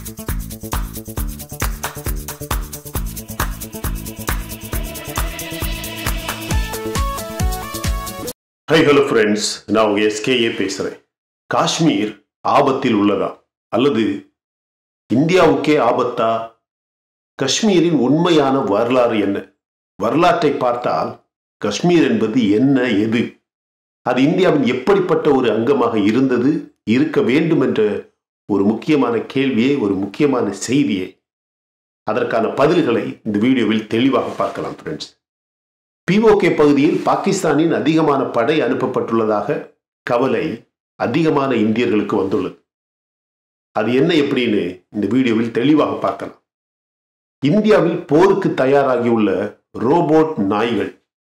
High hello friends நான் உங்க SKA பேசுறேன் காஷ்மீர் ஆபத்தில் உள்ளதா அல்லது இந்தியாவுக்கே ஆபத்தா காஷ்மீரின் உண்மையான வரலாறு என்ன வரலாற்றை பார்த்தால் காஷ்மீர் என்பது என்ன எது அது இந்தியாவின் எப்படிப்பட்ட ஒரு அங்கமாக இருந்தது இருக்க வேண்டும் என்ற ஒரு முக்கியமான கேள்வியை ஒரு முக்கியமான செய்தியை அதற்கான பதில்களை இந்த வீடியோவில் தெளிவாக பார்க்கலாம் ஃப்ரெண்ட்ஸ் பிஓகே பகுதியில் பாகிஸ்தானின் அதிகமான படை அனுப்பப்பட்டுள்ளதாக கவலை அதிகமான இந்தியர்களுக்கு வந்துள்ளது அது என்ன எப்படின்னு இந்த வீடியோவில் தெளிவாக பார்க்கலாம் இந்தியாவில் போருக்கு தயாராகியுள்ள ரோபோட் நாய்கள்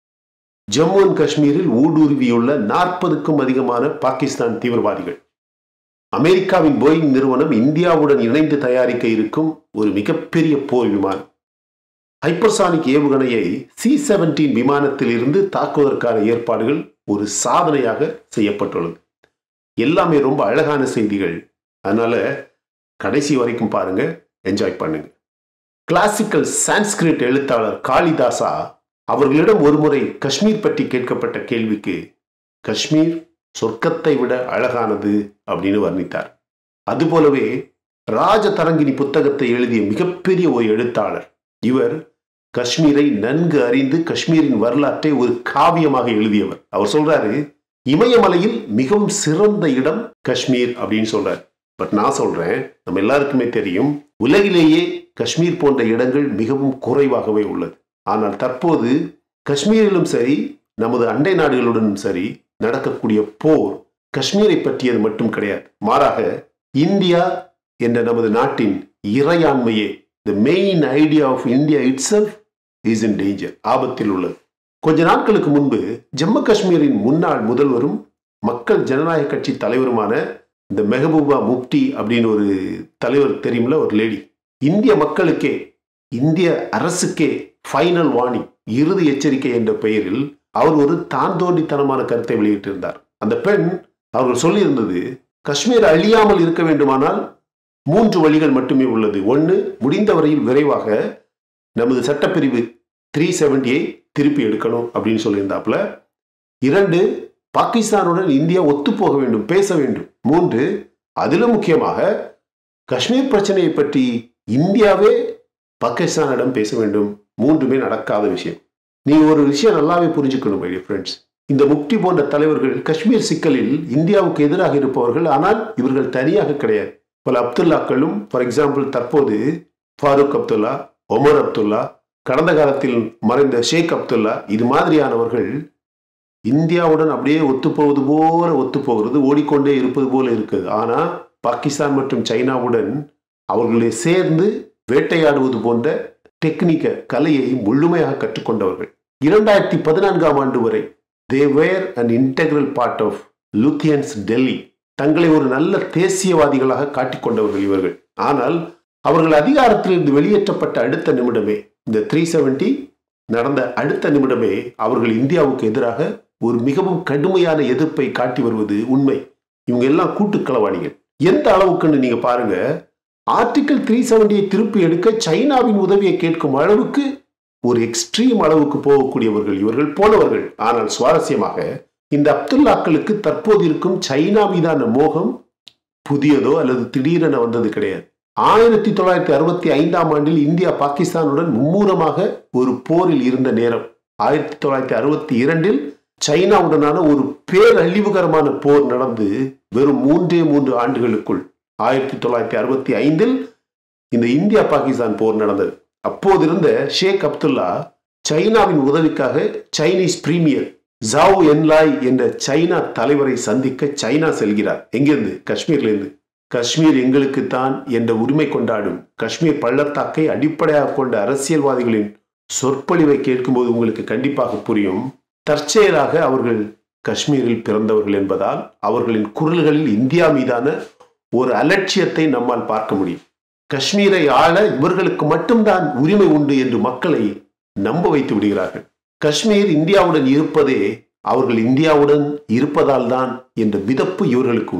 ஜம்மு அண்ட் காஷ்மீரில் ஊடுருவியுள்ள நாற்பதுக்கும் அதிகமான பாகிஸ்தான் தீவிரவாதிகள் அமெரிக்காவின் போயிங் நிறுவனம் இந்தியாவுடன் இணைந்து தயாரிக்க இருக்கும் ஒரு மிகப்பெரிய போர் விமானம் ஹைப்பர்சானிக் ஏவுகணையை சி செவன்டீன் விமானத்தில் இருந்து தாக்குவதற்கான ஏற்பாடுகள் ஒரு சாதனையாக செய்யப்பட்டுள்ளது எல்லாமே ரொம்ப அழகான செய்திகள் அதனால கடைசி வரைக்கும் பாருங்க என்ஜாய் பண்ணுங்க கிளாசிக்கல் சான்ஸ்கிரிட் எழுத்தாளர் காளிதாசா அவர்களிடம் ஒருமுறை காஷ்மீர் பற்றி கேட்கப்பட்ட கேள்விக்கு காஷ்மீர் சொர்க்கத்தை விட அழகானது அப்படின்னு வர்ணித்தார் அதுபோலவே ராஜதரங்கினி புத்தகத்தை எழுதிய மிகப்பெரிய ஒரு எழுத்தாளர் இவர் காஷ்மீரை நன்கு அறிந்து காஷ்மீரின் வரலாற்றை ஒரு காவியமாக எழுதியவர் அவர் சொல்றாரு இமயமலையில் மிகவும் சிறந்த இடம் காஷ்மீர் அப்படின்னு சொல்றாரு பட் நான் சொல்றேன் நம்ம எல்லாருக்குமே தெரியும் உலகிலேயே காஷ்மீர் போன்ற இடங்கள் மிகவும் குறைவாகவே உள்ளது ஆனால் தற்போது காஷ்மீரிலும் சரி நமது அண்டை நாடுகளுடனும் சரி நடக்கக்கூடிய போர் காஷ்மீரை பற்றியது மட்டும் கிடையாது மாறாக இந்தியா என்ற நமது நாட்டின் இறையாண்மையே the main idea of India itself is in danger ஆபத்தில் உள்ளது கொஞ்ச நாட்களுக்கு முன்பு ஜம்மு காஷ்மீரின் முன்னாள் முதல்வரும் மக்கள் ஜனநாயக கட்சி தலைவருமான இந்த மெஹபூபா முப்டி அப்படின்னு ஒரு தலைவர் தெரியுமில்ல ஒரு லேடி இந்திய மக்களுக்கே இந்திய அரசுக்கே ஃபைனல் வார்னிங் இறுதி எச்சரிக்கை என்ற பெயரில் அவர் ஒரு தாந்தோண்டித்தனமான கருத்தை வெளியிட்டிருந்தார் அந்த பெண் அவர்கள் சொல்லியிருந்தது காஷ்மீர் அழியாமல் இருக்க வேண்டுமானால் மூன்று வழிகள் மட்டுமே உள்ளது ஒன்று முடிந்தவரையில் விரைவாக நமது சட்டப்பிரிவு த்ரீ செவன்டியை திருப்பி எடுக்கணும் அப்படின்னு சொல்லியிருந்தாப்புல இரண்டு பாகிஸ்தானுடன் இந்தியா ஒத்துப்போக வேண்டும் பேச வேண்டும் மூன்று அதிலும் முக்கியமாக காஷ்மீர் பிரச்சனையை பற்றி இந்தியாவே பாகிஸ்தானிடம் பேச வேண்டும் மூன்றுமே நடக்காத விஷயம் நீங்க ஒரு விஷயம் நல்லாவே புரிஞ்சுக்கணும் மை ஃப்ரெண்ட்ஸ் இந்த முக்தி போன்ற தலைவர்கள் காஷ்மீர் சிக்கலில் இந்தியாவுக்கு எதிராக இருப்பவர்கள் ஆனால் இவர்கள் தனியாக கிடையாது பல அப்துல்லாக்களும் ஃபார் எக்ஸாம்பிள் தற்போது ஃபாரூக் அப்துல்லா ஒமர் அப்துல்லா கடந்த காலத்தில் மறைந்த ஷேக் அப்துல்லா இது மாதிரியானவர்கள் இந்தியாவுடன் அப்படியே ஒத்துப்போவது போல ஒத்துப்போகிறது ஓடிக்கொண்டே இருப்பது போல இருக்குது ஆனால் பாகிஸ்தான் மற்றும் சைனாவுடன் அவர்களை சேர்ந்து வேட்டையாடுவது போன்ற டெக்னிக்க கலையை முழுமையாக கற்றுக்கொண்டவர்கள் இரண்டாயிரத்தி பதினான்காம் ஆண்டு வரை they were an integral part of Lutyens Delhi தங்களை ஒரு நல்ல தேசியவாதிகளாக காட்டிக்கொண்டவர்கள் இவர்கள் ஆனால் அவர்கள் அதிகாரத்திலிருந்து வெளியேற்றப்பட்ட அடுத்த நிமிடமே இந்த த்ரீ செவன்டி நடந்த அடுத்த நிமிடமே அவர்கள் இந்தியாவுக்கு எதிராக ஒரு மிகவும் கடுமையான எதிர்ப்பை காட்டி வருவது உண்மை இவங்க எல்லாம் கூட்டுக்களவாணிகள் எந்த அளவுக்குன்னு நீங்க பாருங்க ஆர்டிகிள் த்ரீ செவன்டியை திருப்பி எடுக்க சைனாவின் உதவியை கேட்கும் அளவுக்கு ஒரு எக்ஸ்ட்ரீம் அளவுக்கு போகக்கூடியவர்கள் இவர்கள் போனவர்கள் ஆனால் சுவாரஸ்யமாக இந்த அப்துல்லாக்களுக்கு தற்போது இருக்கும் சைனா மீதான மோகம் புதியதோ அல்லது திடீரென வந்தது கிடையாது ஆயிரத்தி தொள்ளாயிரத்தி அறுபத்தி ஐந்தாம் ஆண்டில் இந்தியா பாகிஸ்தானுடன் மும்மூலமாக ஒரு போரில் இருந்த நேரம் ஆயிரத்தி தொள்ளாயிரத்தி அறுபத்தி இரண்டில் சைனாவுடனான ஒரு பேரழிவுகரமான போர் நடந்து வெறும் மூன்றே மூன்று ஆண்டுகளுக்குள் ஆயிரத்தி தொள்ளாயிரத்தி அறுபத்தி ஐந்தில் இந்த இந்தியா பாகிஸ்தான் போர் நடந்தது அப்போதிருந்த ஷேக் அப்துல்லா சைனாவின் உதவிக்காக சைனீஸ் பிரீமியர் ஜாவ் என்லாய் என்ற சைனா தலைவரை சந்திக்க சைனா செல்கிறார் எங்கிருந்து காஷ்மீர்லேருந்து காஷ்மீர் எங்களுக்கு தான் என்ற உரிமை கொண்டாடும் காஷ்மீர் பள்ளத்தாக்கை அடிப்படையாக கொண்ட அரசியல்வாதிகளின் சொற்பொழிவை கேட்கும்போது உங்களுக்கு கண்டிப்பாக புரியும் தற்செயலாக அவர்கள் காஷ்மீரில் பிறந்தவர்கள் என்பதால் அவர்களின் குரல்களில் இந்தியா மீதான ஒரு அலட்சியத்தை நம்மால் பார்க்க முடியும் காஷ்மீரை ஆள இவர்களுக்கு மட்டும்தான் உரிமை உண்டு என்று மக்களை நம்ப வைத்து விடுகிறார்கள் காஷ்மீர் இந்தியாவுடன் இருப்பதே அவர்கள் இந்தியாவுடன் இருப்பதால் தான் என்ற விதப்பு இவர்களுக்கு உண்டு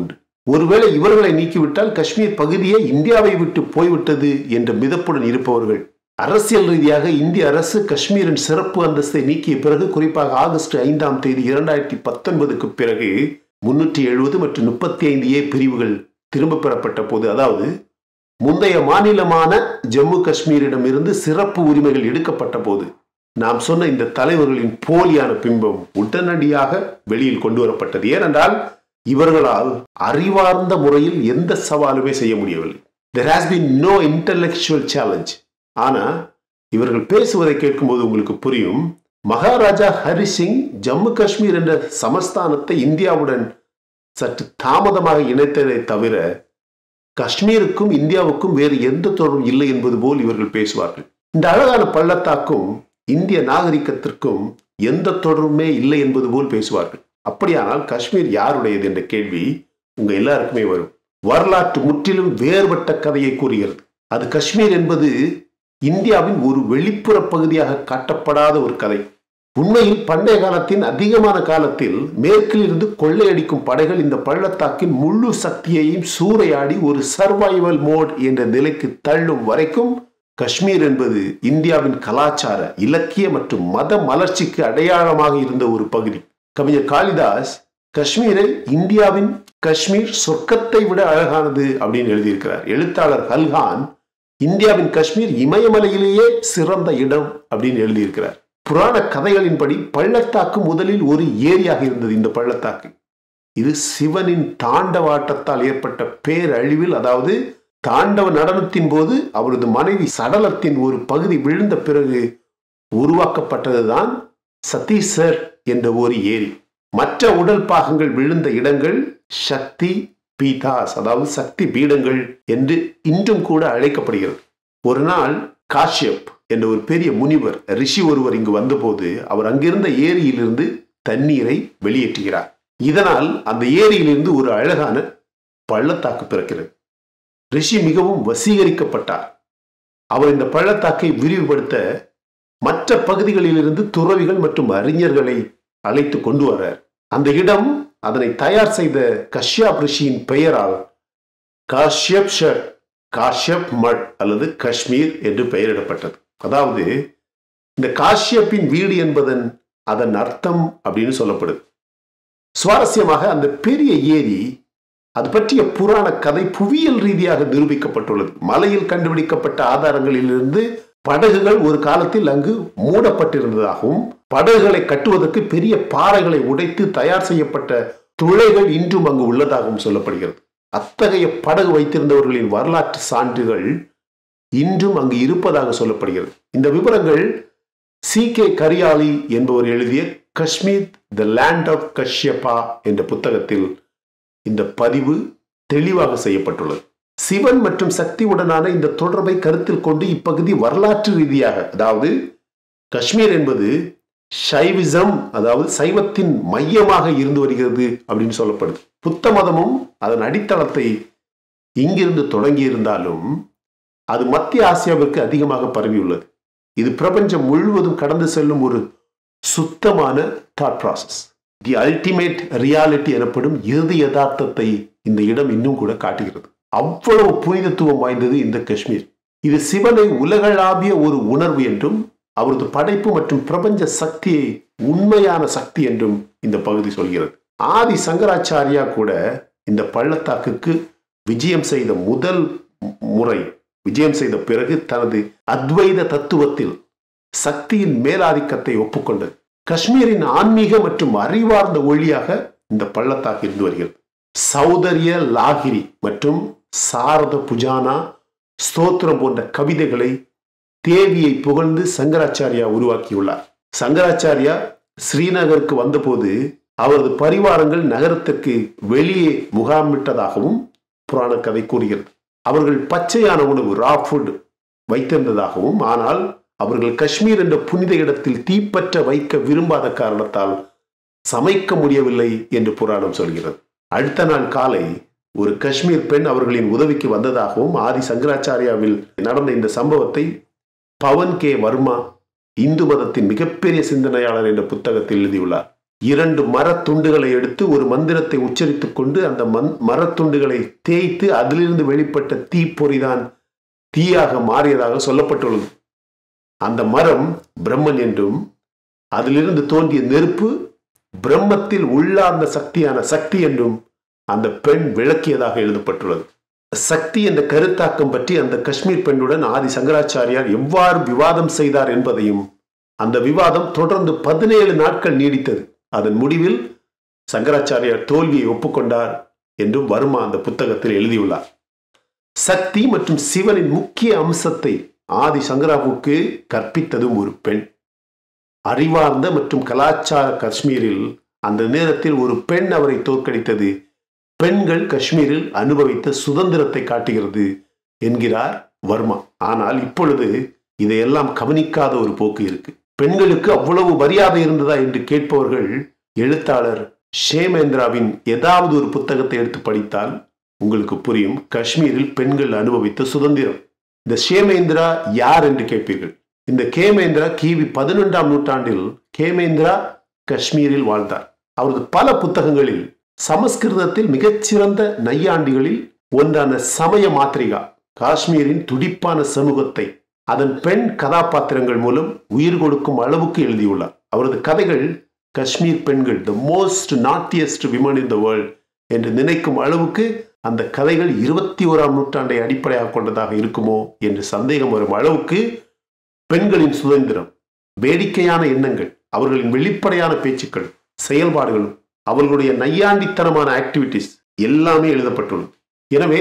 ஒருவேளை இவர்களை நீக்கிவிட்டால் காஷ்மீர் பகுதியே இந்தியாவை விட்டு போய்விட்டது என்ற மிதப்புடன் இருப்பவர்கள் அரசியல் ரீதியாக இந்திய அரசு காஷ்மீரின் சிறப்பு அந்தஸ்தை நீக்கிய பிறகு குறிப்பாக ஆகஸ்ட் ஐந்தாம் தேதி இரண்டாயிரத்தி பத்தொன்பதுக்கு பிறகு முன்னூற்றி எழுபது மற்றும் முப்பத்தி ஐந்து ஏ பிரிவுகள் திரும்ப பெறப்பட்ட போது அதாவது முந்தைய மாநிலமான ஜம்மு காஷ்மீரிடமிருந்து சிறப்பு உரிமைகள் எடுக்கப்பட்ட போது நாம் சொன்ன இந்த தலைவர்களின் போலியான பிம்பம் உடனடியாக வெளியில் கொண்டு வரப்பட்டது ஏனென்றால் இவர்களால் அறிவார்ந்த முறையில் எந்த சவாலுமே செய்ய முடியவில்லை there has been no intellectual challenge ஆனா இவர்கள் பேசுவதை கேட்கும்போது உங்களுக்கு புரியும் மகாராஜா ஹரி சிங் ஜம்மு காஷ்மீர் என்ற சமஸ்தானத்தை இந்தியாவுடன் சற்று தாமதமாக இணைத்ததை தவிர காஷ்மீருக்கும் இந்தியாவுக்கும் வேறு எந்த தொடர்பும் இல்லை என்பது போல் இவர்கள் பேசுவார்கள் இந்த அழகான பள்ளத்தாக்கும் இந்திய நாகரிகத்திற்கும் எந்த தொடர்புமே இல்லை என்பது போல் பேசுவார்கள் அப்படியானால் காஷ்மீர் யாருடையது என்ற கேள்வி உங்க எல்லாருக்குமே வரும் வரலாற்று முற்றிலும் வேறுபட்ட கதையை கூறுகிறது அது காஷ்மீர் என்பது இந்தியாவின் ஒரு வெளிப்புற பகுதியாக காட்டப்படாத ஒரு கதை உண்மையில் பண்டைய காலத்தின் அதிகமான காலத்தில் மேற்கில் இருந்து கொள்ளையடிக்கும் படைகள் இந்த பள்ளத்தாக்கின் முழு சக்தியையும் சூறையாடி ஒரு சர்வைவல் மோட் என்ற நிலைக்கு தள்ளும் வரைக்கும் காஷ்மீர் என்பது இந்தியாவின் கலாச்சார இலக்கிய மற்றும் மத மலர்ச்சிக்கு அடையாளமாக இருந்த ஒரு பகுதி கவிஞர் காளிதாஸ் காஷ்மீரை இந்தியாவின் காஷ்மீர் சொர்க்கத்தை விட அழகானது அப்படின்னு எழுதியிருக்கிறார் எழுத்தாளர் ஹல்ஹான் இந்தியாவின் காஷ்மீர் இமயமலையிலேயே சிறந்த இடம் அப்படின்னு எழுதியிருக்கிறார் புராண கதைகளின்படி பள்ளத்தாக்கு முதலில் ஒரு ஏரியாக இருந்தது இந்த பள்ளத்தாக்கு இது சிவனின் தாண்டவாட்டத்தால் ஏற்பட்ட பேரழிவில் அதாவது தாண்டவ நடனத்தின் போது அவரது மனைவி சடலத்தின் ஒரு பகுதி விழுந்த பிறகு உருவாக்கப்பட்டதுதான் சத்தீசர் என்ற ஒரு ஏரி மற்ற உடல் பாகங்கள் விழுந்த இடங்கள் சக்தி பீதாஸ் அதாவது சக்தி பீடங்கள் என்று இன்றும் கூட அழைக்கப்படுகிறது ஒரு நாள் காஷ்யப் என்ற ஒரு பெரிய முனிவர் ரிஷி ஒருவர் இங்கு வந்தபோது அவர் அங்கிருந்த ஏரியிலிருந்து தண்ணீரை வெளியேற்றுகிறார் இதனால் அந்த ஏரியிலிருந்து ஒரு அழகான பள்ளத்தாக்கு பிறக்கிறது ரிஷி மிகவும் வசீகரிக்கப்பட்டார் அவர் இந்த பள்ளத்தாக்கை விரிவுபடுத்த மற்ற பகுதிகளிலிருந்து துறவிகள் மற்றும் அறிஞர்களை அழைத்து கொண்டு வரார் அந்த இடம் அதனை தயார் செய்த கஷ்யப் ரிஷியின் பெயரால் காஷ்யப் ஷர் காஷ்யப் மட் அல்லது காஷ்மீர் என்று பெயரிடப்பட்டது அதாவது இந்த காஷ்யப்பின் வீடு என்பதன் அதன் அர்த்தம் அப்படின்னு சொல்லப்படுது சுவாரஸ்யமாக அந்த பெரிய ஏரி அது பற்றிய புராண கதை புவியியல் ரீதியாக நிரூபிக்கப்பட்டுள்ளது மலையில் கண்டுபிடிக்கப்பட்ட ஆதாரங்களிலிருந்து படகுகள் ஒரு காலத்தில் அங்கு மூடப்பட்டிருந்ததாகவும் படகுகளை கட்டுவதற்கு பெரிய பாறைகளை உடைத்து தயார் செய்யப்பட்ட துளைகள் இன்றும் அங்கு உள்ளதாகவும் சொல்லப்படுகிறது அத்தகைய படகு வைத்திருந்தவர்களின் வரலாற்று சான்றுகள் இன்றும் அங்கு இருப்பதாக சொல்லப்படுகிறது இந்த விவரங்கள் சி கே கரியாலி என்பவர் எழுதிய Kashmir the land of Kashyapa என்ற புத்தகத்தில் இந்த பதிவு தெளிவாக செய்யப்பட்டுள்ளது சிவன் மற்றும் சக்தியுடனான இந்த தொடர்பை கருத்தில் கொண்டு இப்பகுதி வரலாற்று ரீதியாக அதாவது காஷ்மீர் என்பது சைவிசம் அதாவது சைவத்தின் மையமாக இருந்து வருகிறது அப்படின்னு சொல்லப்படுது புத்த மதமும் அதன் அடித்தளத்தை இங்கிருந்து தொடங்கி இருந்தாலும் அது மத்திய ஆசியாவிற்கு அதிகமாக பரவியுள்ளது இது பிரபஞ்சம் முழுவதும் கடந்து செல்லும் ஒரு சுத்தமான thought process the ultimate reality எனப்படும் இறுதி யதார்த்தத்தை இந்த இடம் இன்னும் கூட காட்டுகிறது அவ்வளவு புனிதத்துவம் வாய்ந்தது இந்த காஷ்மீர் இது சிவனை உலகளாவிய ஒரு உணர்வு என்றும் அவரது படைப்பு மற்றும் பிரபஞ்ச சக்தியை உண்மையான சக்தி என்றும் இந்த பகுதி சொல்கிறது ஆதி சங்கராச்சாரியா கூட இந்த பள்ளத்தாக்குக்கு விஜயம் செய்த முதல் முறை விஜயம் செய்த பிறகு தனது அத்வைத தத்துவத்தில் சக்தியின் மேலாதிக்கத்தை ஒப்புக்கொண்டது காஷ்மீரின் ஆன்மீக மற்றும் அறிவார்ந்த ஒளியாக இந்த பள்ளத்தாக்கு இருந்து வருகிறது சௌதரிய லாகிரி மற்றும் சாரத புஜானா ஸ்தோத்திரம் போன்ற கவிதைகளை தேவியை புகழ்ந்து சங்கராச்சாரியா உருவாக்கியுள்ளார் சங்கராச்சாரியா ஸ்ரீநகருக்கு வந்தபோது அவரது பரிவாரங்கள் நகரத்திற்கு வெளியே முகாமிட்டதாகவும் புராண கதை கூறுகிறது அவர்கள் பச்சையான உணவு ரா ஃபுட் வைத்திருந்ததாகவும் ஆனால் அவர்கள் காஷ்மீர் என்ற புனித இடத்தில் தீப்பற்ற வைக்க விரும்பாத காரணத்தால் சமைக்க முடியவில்லை என்று புராணம் சொல்கிறது அடுத்த நாள் காலை ஒரு காஷ்மீர் பெண் அவர்களின் உதவிக்கு வந்ததாகவும் ஆதி சங்கராச்சாரியாவில் நடந்த இந்த சம்பவத்தை பவன் கே வர்மா இந்து மதத்தின் மிகப்பெரிய சிந்தனையாளர் என்ற புத்தகத்தில் எழுதியுள்ளார் இரண்டு மரத்துண்டுகளை எடுத்து ஒரு மந்திரத்தை உச்சரித்துக் கொண்டு அந்த மந் மரத்துண்டுகளை தேய்த்து அதிலிருந்து வெளிப்பட்ட தீப்பொறிதான் தீயாக மாறியதாக சொல்லப்பட்டுள்ளது அந்த மரம் பிரம்மன் என்றும் அதிலிருந்து தோன்றிய நெருப்பு பிரம்மத்தில் உள்ளார்ந்த சக்தியான சக்தி என்றும் அந்த பெண் விளக்கியதாக எழுதப்பட்டுள்ளது சக்தி என்ற கருத்தாக்கம் பற்றி அந்த காஷ்மீர் பெண்ணுடன் ஆதி சங்கராச்சாரியார் எவ்வாறு விவாதம் செய்தார் என்பதையும் அந்த விவாதம் தொடர்ந்து பதினேழு நாட்கள் நீடித்தது அதன் முடிவில் சங்கராச்சாரியார் தோல்வியை ஒப்புக்கொண்டார் என்றும் வர்மா அந்த புத்தகத்தில் எழுதியுள்ளார் சக்தி மற்றும் சிவனின் முக்கிய அம்சத்தை ஆதி சங்கராவுக்கு கற்பித்ததும் ஒரு பெண் அறிவார்ந்த மற்றும் கலாச்சார காஷ்மீரில் அந்த நேரத்தில் ஒரு பெண் அவரை தோற்கடித்தது பெண்கள் காஷ்மீரில் அனுபவித்த சுதந்திரத்தை காட்டுகிறது என்கிறார் வர்மா ஆனால் இப்பொழுது இதையெல்லாம் கவனிக்காத ஒரு போக்கு இருக்கு பெண்களுக்கு அவ்வளவு மரியாதை இருந்ததா என்று கேட்பவர்கள் எழுத்தாளர் ஷேமேந்திராவின் ஏதாவது ஒரு புத்தகத்தை எடுத்து படித்தால் உங்களுக்கு புரியும் காஷ்மீரில் பெண்கள் அனுபவித்த சுதந்திரம் இந்த ஷேமேந்திரா யார் என்று கேட்பீர்கள் இந்த கேமேந்திரா கிவி பதினொன்றாம் நூற்றாண்டில் கேமேந்திரா காஷ்மீரில் வாழ்ந்தார் அவரது பல புத்தகங்களில் சமஸ்கிருதத்தில் மிகச்சிறந்த நையாண்டிகளில் ஒன்றான சமய மாத்திரிகா காஷ்மீரின் துடிப்பான சமூகத்தை அதன் பெண் கதாபாத்திரங்கள் மூலம் உயிர் கொடுக்கும் அளவுக்கு எழுதியுள்ளார் அவரது கதைகள் காஷ்மீர் பெண்கள் the most naughtiest women in the world என்று நினைக்கும் அளவுக்கு அந்த கதைகள் இருபத்தி ஓராம் நூற்றாண்டை அடிப்படையாக கொண்டதாக இருக்குமோ என்று சந்தேகம் வரும் அளவுக்கு பெண்களின் சுதந்திரம் வேடிக்கையான எண்ணங்கள் அவர்களின் வெளிப்படையான பேச்சுக்கள் செயல்பாடுகளும் அவர்களுடைய நையாண்டித்தனமான ஆக்டிவிட்டிஸ் எல்லாமே எழுதப்பட்டுள்ளது எனவே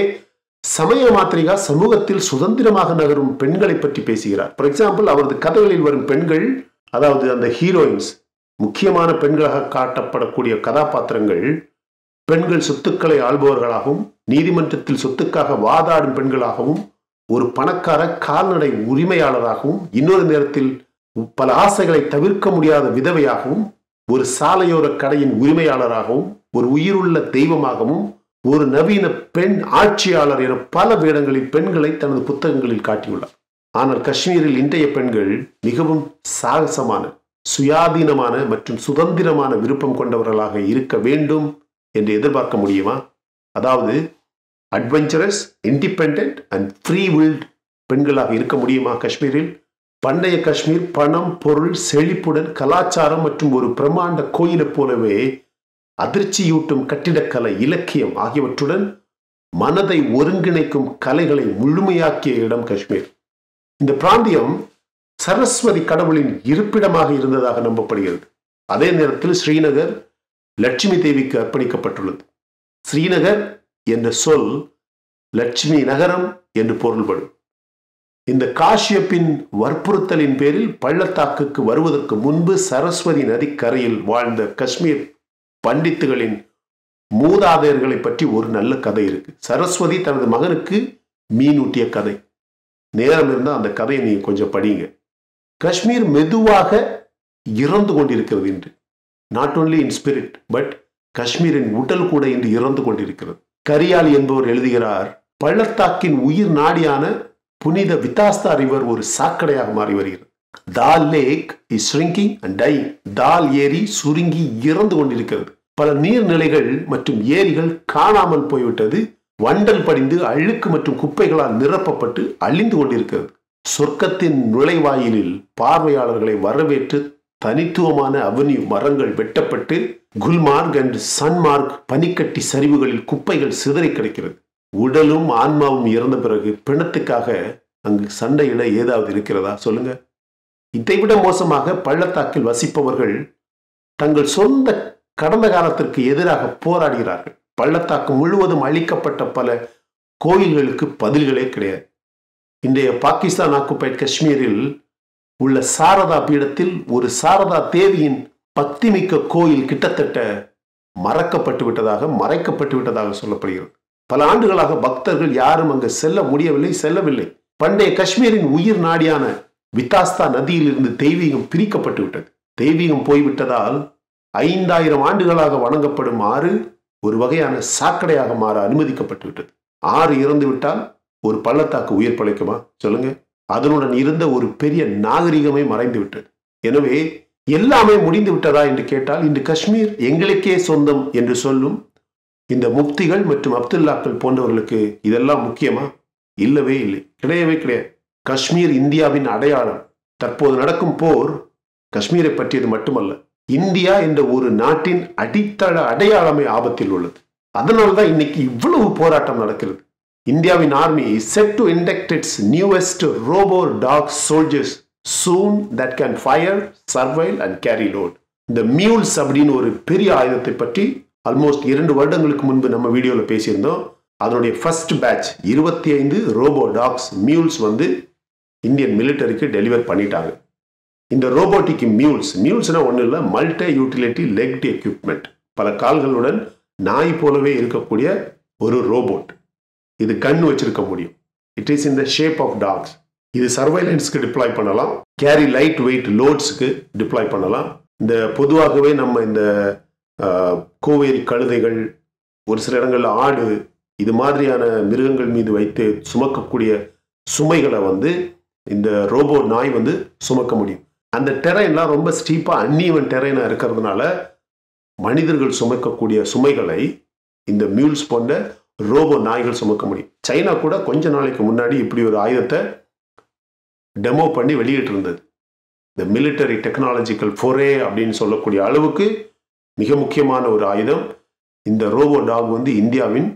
சமய மாத்திரிகா சமூகத்தில் சுதந்திரமாக நகரும் பெண்களை பற்றி பேசுகிறார் ஃபார் எக்ஸாம்பிள் அவரது கதைகளில் வரும் பெண்கள் அதாவது அந்த ஹீரோயின்ஸ் முக்கியமான பெண்களாக காட்டப்படக்கூடிய கதாபாத்திரங்கள் பெண்கள் சொத்துக்களை ஆள்பவர்களாகவும் நீதிமன்றத்தில் சொத்துக்காக வாதாடும் பெண்களாகவும் ஒரு பணக்கார கால்நடை உரிமையாளராகவும் இன்னொரு நேரத்தில் பல ஆசைகளை தவிர்க்க முடியாத விதவையாகவும் ஒரு சாலையோர கடையின் உரிமையாளராகவும் ஒரு உயிருள்ள தெய்வமாகவும் ஒரு நவீன பெண் ஆட்சியாளர் என பல வேடங்களில் பெண்களை தனது புத்தகங்களில் காட்டியுள்ளார் ஆனால் காஷ்மீரில் இன்றைய பெண்கள் மிகவும் சாகசமான சுயாதீனமான மற்றும் சுதந்திரமான விருப்பம் கொண்டவர்களாக இருக்க வேண்டும் என்று எதிர்பார்க்க முடியுமா அதாவது adventurous independent and free wild பெண்களாக இருக்க முடியுமா காஷ்மீரில் பண்டைய காஷ்மீர் பணம் பொருள் செழிப்புடன் கலாச்சாரம் மற்றும் ஒரு பிரம்மாண்ட கோயிலைப் போலவே அதிர்ச்சியூட்டும் கட்டிடக்கலை இலக்கியம் ஆகியவற்றுடன் மனதை ஒருங்கிணைக்கும் கலைகளை முழுமையாக்கிய இடம் காஷ்மீர் இந்த பிராந்தியம் சரஸ்வதி கடவுளின் இருப்பிடமாக இருந்ததாக நம்பப்படுகிறது அதே நேரத்தில் ஸ்ரீநகர் லட்சுமி தேவிக்கு அர்ப்பணிக்கப்பட்டுள்ளது ஸ்ரீநகர் என்ற சொல் லட்சுமி நகரம் என்று பொருள்படும் இந்த காஷ்யப்பின் வற்புறுத்தலின் பேரில் பள்ளத்தாக்குக்கு வருவதற்கு முன்பு சரஸ்வதி நதிக்கரையில் வாழ்ந்த காஷ்மீர் பண்டித்துகளின் மூதாதையர்களை பற்றி ஒரு நல்ல கதை இருக்கு சரஸ்வதி தனது மகனுக்கு மீனூட்டிய கதை நேரம் இருந்தால் அந்த கதையை நீங்க கொஞ்சம் படிங்க காஷ்மீர் மெதுவாக இறந்து கொண்டிருக்கிறது இன்று not only in spirit but காஷ்மீரின் உடல் கூட இன்று இறந்து கொண்டிருக்கிறது கரியால் என்பவர் எழுதுகிறார் பள்ளத்தாக்கின் உயிர் நாடியான புனித விதாஸ்தா ரிவர் ஒரு சாக்கடையாக மாறி வருகிறது Dal lake is shrinking and die Dal ஏரி சுருங்கி இறந்து கொண்டிருக்கிறது பல நீர்நிலைகள் மற்றும் ஏரிகள் காணாமல் போய்விட்டது வண்டல் படிந்து அழுக்கு மற்றும் குப்பைகளால் நிரப்பப்பட்டு அழிந்து கொண்டிருக்கிறது சொர்க்கத்தின் நுழைவாயிலில் பார்வையாளர்களை வரவேற்று தனித்துவமான அவென்யூ மரங்கள் வெட்டப்பட்டு குல்மார்க் அண்ட் சன்மார்க் பனிக்கட்டி சரிவுகளில் குப்பைகள் சிதறி கிடக்கிறது உடலும் ஆன்மாவும் இறந்த பிறகு பிணத்துக்காக அங்கு சண்டையிட ஏதாவது இருக்கிறதா சொல்லுங்க இதைவிட மோசமாக பள்ளத்தாக்கில் வசிப்பவர்கள் தங்கள் சொந்த கடந்த காலத்திற்கு எதிராக போராடுகிறார்கள் பள்ளத்தாக்கு முழுவதும் அழிக்கப்பட்ட பல கோயில்களுக்கு பதில்களே கிடையாது இன்றைய பாகிஸ்தான் ஆக்குபைட் காஷ்மீரில் உள்ள சாரதா பீடத்தில் ஒரு சாரதா தேவியின் பக்திமிக்க கோயில் கிட்டத்தட்ட மறக்கப்பட்டு விட்டதாக மறைக்கப்பட்டு விட்டதாக சொல்லப்படுகிறது பல ஆண்டுகளாக பக்தர்கள் யாரும் அங்கு செல்ல முடியவில்லை செல்லவில்லை பண்டைய காஷ்மீரின் உயிர் நாடியான வித்தாஸ்தா நதியில் இருந்து தெய்வீகம் பிரிக்கப்பட்டு விட்டது தெய்வீகம் போய்விட்டதால் ஐந்தாயிரம் ஆண்டுகளாக வணங்கப்படும் ஆறு ஒரு வகையான சாக்கடையாக மாற அனுமதிக்கப்பட்டு விட்டது ஆறு இறந்து விட்டால் ஒரு பள்ளத்தாக்கு உயிர் பழைக்குமா சொல்லுங்க அதனுடன் இருந்த ஒரு பெரிய நாகரிகமே மறைந்து விட்டது எனவே எல்லாமே முடிந்து விட்டதா என்று கேட்டால் இன்று காஷ்மீர் எங்களுக்கே சொந்தம் என்று சொல்லும் இந்த முப்திகள் மற்றும் அப்துல்லாக்கள் போன்றவர்களுக்கு இதெல்லாம் முக்கியமா இல்லவே இல்லை கிடையவே கிடையாது காஷ்மீர் இந்தியாவின் அடையாளம் தற்போது நடக்கும் போர் காஷ்மீரை பற்றியது மட்டுமல்ல இந்தியா என்ற ஒரு நாட்டின் அடித்தள அடையாளமே ஆபத்தில் உள்ளது அதனால்தான் இன்னைக்கு இவ்வளவு போராட்டம் நடக்கிறது இந்தியாவின் army set to induct its newest robo dog soldiers soon that can fire surveil and carry load இந்த மியூல்ஸ் அப்படின்னு ஒரு பெரிய ஆயுதத்தை பற்றி ஆல்மோஸ்ட் இரண்டு வருடங்களுக்கு முன்பு நம்ம வீடியோவில் பேசியிருந்தோம் அதனுடைய ஃபர்ஸ்ட் பேட்ச் இருபத்தி ஐந்து ரோபோ டாக்ஸ் மியூல்ஸ் வந்து இந்தியன் மிலிட்டரிக்கு டெலிவர் பண்ணிட்டாங்க இந்த ரோபோட்டிக் மியூல்ஸ் மியூல்ஸ்னா ஒன்றும் இல்லை மல்டி யூட்டிலிட்டி லெக்ட் எக்யூப்மெண்ட் பல கால்களுடன் நாய் போலவே இருக்கக்கூடிய ஒரு ரோபோட் இது கண் வச்சிருக்க முடியும் it is in the shape of dogs இது சர்வைலன்ஸ்க்கு டிப்ளாய் பண்ணலாம் கேரி லைட் வெயிட் லோட்ஸ்க்கு டிப்ளாய் பண்ணலாம் இந்த பொதுவாகவே நம்ம இந்த கோவேரி கழுதைகள் ஒரு சில இடங்களில் ஆடு இது மாதிரியான மிருகங்கள் மீது வைத்து சுமக்கக்கூடிய சுமைகளை வந்து இந்த ரோபோ நாய் வந்து சுமக்க முடியும் அந்த டெரைன்லாம் ரொம்ப ஸ்டீப்பாக அன்னியவன் டெரைனாக இருக்கிறதுனால மனிதர்கள் சுமக்கக்கூடிய சுமைகளை இந்த மியூல்ஸ் போன்ற ரோபோ நாய்கள் சுமக்க முடியும் சைனா கூட கொஞ்ச நாளைக்கு முன்னாடி இப்படி ஒரு ஆயுதத்தை டெமோ பண்ணி வெளியிட்டு இருந்தது இந்த மிலிட்டரி டெக்னாலஜிக்கல் ஃபொரே அப்படின்னு சொல்லக்கூடிய அளவுக்கு மிக முக்கியமான ஒரு ஆயுதம் இந்த ரோபோ டாக் வந்து இந்தியாவின்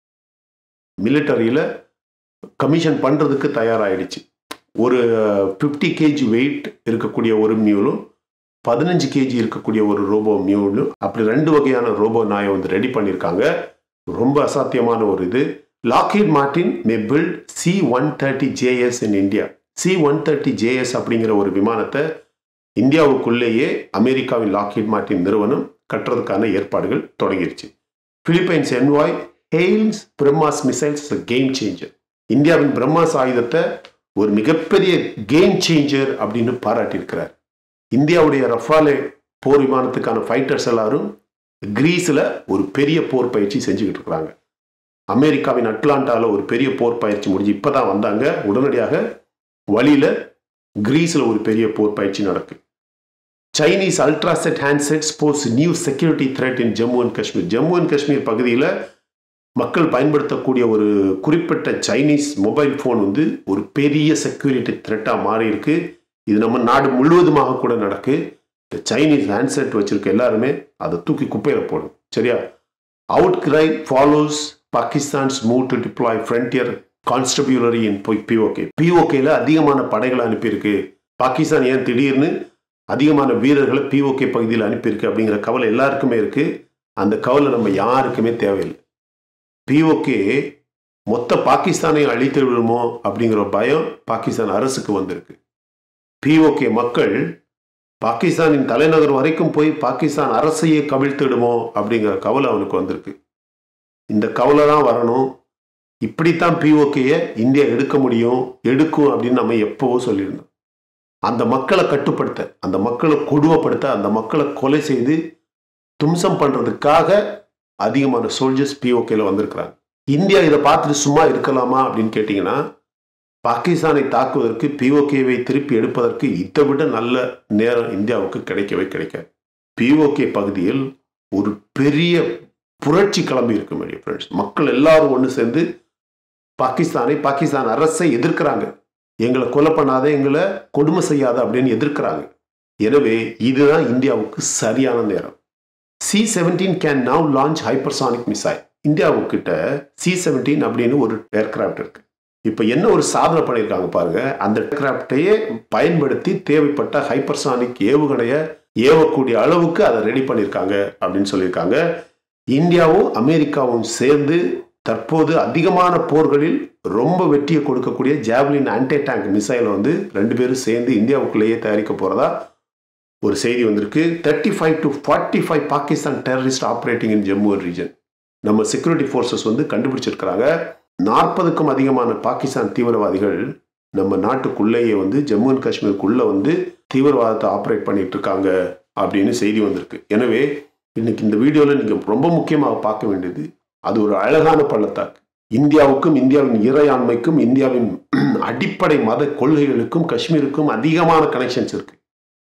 மிலிட்டரியில் கமிஷன் பண்ணுறதுக்கு தயாராகிடுச்சு ஒரு ஃபிஃப்டி கேஜி வெயிட் இருக்கக்கூடிய ஒரு மியூலும் பதினஞ்சு கேஜி இருக்கக்கூடிய ஒரு ரோபோ மியூலும் அப்படி ரெண்டு வகையான ரோபோ நாயை வந்து ரெடி பண்ணியிருக்காங்க ரொம்ப அசாத்தியமான ஒரு இது Lockheed Martin may build C one thirty J S in India C one thirty J S அப்படிங்கிற ஒரு விமானத்தை இந்தியாவுக்குள்ளேயே அமெரிக்காவின் லாக்ஹீட் மார்டின் நிறுவனம் கட்டுறதுக்கான ஏற்பாடுகள் தொடங்கிருச்சு Philippines envoy hails BrahMos missiles game changer இந்தியாவின் பிரம்மாஸ் ஆயுதத்தை ஒரு மிகப்பெரிய கேம் சேஞ்சர் அப்படின்னு பாராட்டியிருக்கிறார் இந்தியாவுடைய ரஃபாலே போர் விமானத்துக்கான ஃபைட்டர்ஸ் எல்லாரும் கிரீஸில் ஒரு பெரிய போர் பயிற்சி செஞ்சுக்கிட்டு இருக்கிறாங்க அமெரிக்காவின் அட்லாண்டாவில் ஒரு பெரிய போர் பயிற்சி முடிஞ்சு இப்போ தான் வந்தாங்க உடனடியாக வழியில் கிரீஸில் ஒரு பெரிய போர் பயிற்சி நடக்கு Chinese ultraset handsets pose new security threat in Jammu and Kashmir Jammu and Kashmir பகுதியில் மக்கள் பயன்படுத்தக்கூடிய ஒரு குறிப்பிட்ட சைனீஸ் மொபைல் ஃபோன் வந்து ஒரு பெரிய செக்யூரிட்டி த்ரெட்டாக மாறி இருக்கு இது நம்ம நாடு முழுவதுமாக கூட நடக்கு இந்த சைனீஸ் ஹேண்ட்செட் வச்சிருக்க எல்லாருமே அதை தூக்கி குப்பையில் போடும் சரியா outcry follows Pakistan's move to deploy frontier constabulary in PoK பிஓகேல அதிகமான படைகளை அனுப்பியிருக்கு பாகிஸ்தான் ஏன் திடீர்னு அதிகமான வீரர்களை பிஓகே பகுதியில் அனுப்பியிருக்கு அப்படிங்கிற கவலை எல்லாருக்குமே இருக்கு அந்த கவலை நம்ம யாருக்குமே தேவையில்லை பிஓகே மொத்த பாகிஸ்தானையும் அழித்து விடுமோ அப்படிங்கிற பயம் பாகிஸ்தான் அரசுக்கு வந்திருக்கு பிஓகே மக்கள் பாகிஸ்தானின் தலைநகர் வரைக்கும் போய் பாகிஸ்தான் அரசையே கவிழ்த்திடுமோ அப்படிங்கிற கவலை அவனுக்கு வந்திருக்கு இந்த கவலை தான் வரணும் இப்படித்தான் பிஓகேயை இந்தியா எடுக்க முடியும் எடுக்கும் அப்படின்னு நம்ம எப்பவோ சொல்லியிருந்தோம் அந்த மக்களை கட்டுப்படுத்த அந்த மக்களை கொடுமைப்படுத்த அந்த மக்களை கொலை செய்து தும்சம் பண்றதுக்காக அதிகமான சோல்ஜர்ஸ் பிஓகேல வந்திருக்கிறாங்க இந்தியா இதை பார்த்துட்டு சும்மா இருக்கலாமா அப்படின்னு கேட்டிங்கன்னா பாகிஸ்தானை தாக்குவதற்கு பிஓகேவை திருப்பி எடுப்பதற்கு இதை விட நல்ல நேரம் இந்தியாவுக்கு கிடைக்கவே கிடைக்காது பிஓகே பகுதியில் ஒரு பெரிய புரட்சி கிளம்பி இருக்கு மைடிய ஃப்ரெண்ட்ஸ் மக்கள் எல்லாரும் ஒன்று சேர்ந்து பாகிஸ்தானை பாகிஸ்தான் அரசை எதிர்க்கிறாங்க எங்களை கொலை பண்ணாத எங்களை கொடுமை செய்யாத அப்படின்னு எதிர்க்கிறாங்க எனவே இதுதான் இந்தியாவுக்கு சரியான நேரம் C seventeen can now launch hypersonic missile இந்தியாவுக்கிட்ட சி செவன்டீன் அப்படின்னு ஒரு ஏர்கிராஃப்ட் இருக்கு இப்போ என்ன ஒரு சாதனை பண்ணியிருக்காங்க பாருங்க அந்த ஏர்கிராஃப்டையே பயன்படுத்தி தேவைப்பட்ட ஹைப்பர்சானிக் ஏவுகணையை ஏவக்கூடிய அளவுக்கு அதை ரெடி பண்ணியிருக்காங்க அப்படின்னு சொல்லியிருக்காங்க இந்தியாவும் அமெரிக்காவும் சேர்ந்து தற்போது அதிகமான போர்களில் ரொம்ப வெற்றியை கொடுக்கக்கூடிய ஜாவ்லின் ஆன்டி டேங்க் மிசைலை வந்து ரெண்டு பேரும் சேர்ந்து இந்தியாவுக்குள்ளேயே தயாரிக்க போகிறதா ஒரு செய்தி வந்திருக்கு thirty five to forty five Pakistan terrorist operating in Jammu and region நம்ம செக்யூரிட்டி ஃபோர்ஸஸ் வந்து கண்டுபிடிச்சிருக்கிறாங்க நாற்பதுக்கும் அதிகமான பாகிஸ்தான் தீவிரவாதிகள் நம்ம நாட்டுக்குள்ளேயே வந்து ஜம்மு அண்ட் காஷ்மீருக்குள்ளே வந்து தீவிரவாதத்தை ஆப்ரேட் பண்ணிட்டு இருக்காங்க அப்படின்னு செய்தி வந்திருக்கு எனவே இன்னைக்கு இந்த வீடியோவில் நீங்கள் ரொம்ப முக்கியமாக பார்க்க வேண்டியது அது ஒரு அழகான பள்ளத்தாக்கு இந்தியாவுக்கும் இந்தியாவின் இறையாண்மைக்கும் இந்தியாவின் அடிப்படை மத கொள்கைகளுக்கும் காஷ்மீருக்கும் அதிகமான கனெக்ஷன்ஸ் இருக்கு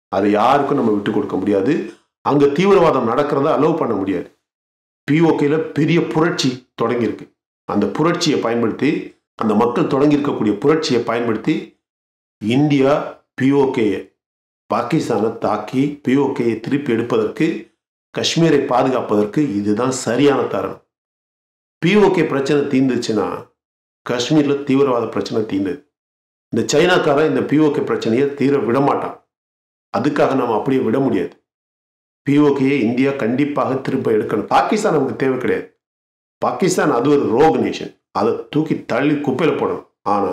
அதை யாருக்கும் நம்ம விட்டு கொடுக்க முடியாது அங்க தீவிரவாதம் நடக்கிறத அலோவ் பண்ண முடியாது பிஓகேல பெரிய புரட்சி தொடங்கியிருக்கு அந்த புரட்சியை பயன்படுத்தி அந்த மக்கள் தொடங்கி இருக்கக்கூடிய புரட்சியை பயன்படுத்தி இந்தியா பிஓகேயை பாகிஸ்தானை தாக்கி பிஓகேயை திருப்பி எடுப்பதற்கு காஷ்மீரை பாதுகாப்பதற்கு இதுதான் சரியான தருணம் பிஓகே பிரச்சனை தீர்ந்துச்சுன்னா காஷ்மீர்ல தீவிரவாத பிரச்சனை தீர்ந்தது இந்த சைனாக்காரன் இந்த பிஓகே பிரச்சனையை தீர விட மாட்டான் அதுக்காக நம்ம அப்படியே விட முடியாது பிஓகேயை இந்தியா கண்டிப்பாக திரும்ப எடுக்கணும் பாகிஸ்தான் நமக்கு தேவை கிடையாது பாகிஸ்தான் அது ஒரு ரோக் நேஷன் அதை தூக்கி தள்ளி குப்பையில போடணும் ஆனா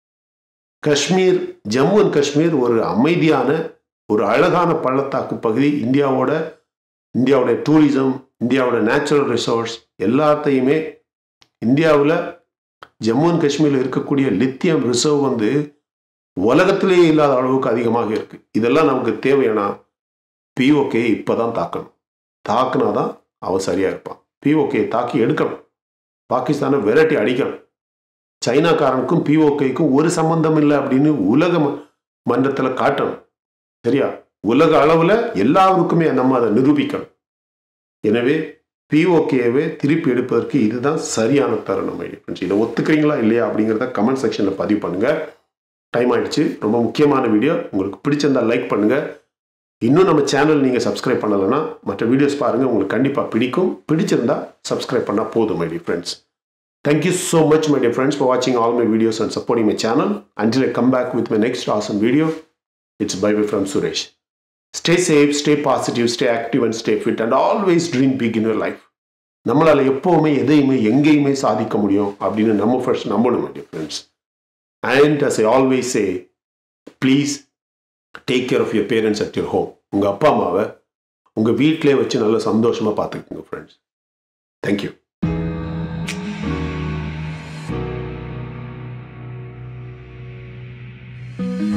காஷ்மீர் ஜம்மு அண்ட் காஷ்மீர் ஒரு அமைதியான ஒரு அழகான பள்ளத்தாக்கு பகுதி இந்தியாவோட இந்தியாவுடைய டூரிசம் இந்தியாவோட நேச்சுரல் ரிசோர்ஸ் எல்லாத்தையுமே இந்தியாவில் ஜம்மு அண்ட் காஷ்மீரில் இருக்கக்கூடிய லித்தியம் ரிசர்வ் வந்து உலகத்திலேயே இல்லாத அளவுக்கு அதிகமாக இருக்கு இதெல்லாம் நமக்கு தேவையானா பிஓகே இப்போதான் தாக்கணும் தாக்குனா தான் அவன் சரியா இருப்பான் பிஓகே தாக்கி எடுக்கணும் பாகிஸ்தானை விரட்டி அடிக்கணும் சைனாக்காரனுக்கும் பிஓகேக்கும் ஒரு சம்பந்தம் இல்லை அப்படின்னு உலக மன்றத்தில் காட்டணும் சரியா உலக அளவில் எல்லாருக்குமே நம்ம அதை நிரூபிக்கணும் எனவே பிஓகேவை திருப்பி எடுப்பதற்கு இதுதான் சரியான தருணம் ஃப்ரெண்ட்ஸ் இதை ஒத்துக்கிறீங்களா இல்லையா அப்படிங்கிறத கமெண்ட் செக்ஷனில் பதிவு பண்ணுங்க டைம் ஆயிடுச்சு ரொம்ப முக்கியமான வீடியோ உங்களுக்கு பிடிச்சிருந்தா லைக் பண்ணுங்க இன்னும் நம்ம சேனல் நீங்கள் சப்ஸ்கிரைப் பண்ணலைன்னா மற்ற வீடியோஸ் பாருங்கள் உங்களுக்கு கண்டிப்பாக பிடிக்கும் பிடிச்சிருந்தா சப்ஸ்கிரைப் பண்ணால் போதும் my dear friends Thank you so much, my dear friends, for watching all my videos and supporting my channel. Until I come back with my next awesome video, it's bye bye from Suresh. Stay safe, stay positive, stay active, and stay fit, and always dream big in your life. நம்மளால் எப்போவுமே எதையுமே எங்கேயுமே சாதிக்க முடியும் அப்படின்னு நம்ம first நம்பணும் my friends and as I always say please take care of your parents at your home உங்கள் அப்பா அம்மாவை உங்கள் வீட்டிலே வச்சு நல்லா சந்தோஷமாக பார்த்துக்குங்க ஃப்ரெண்ட்ஸ் தேங்க்யூ thank you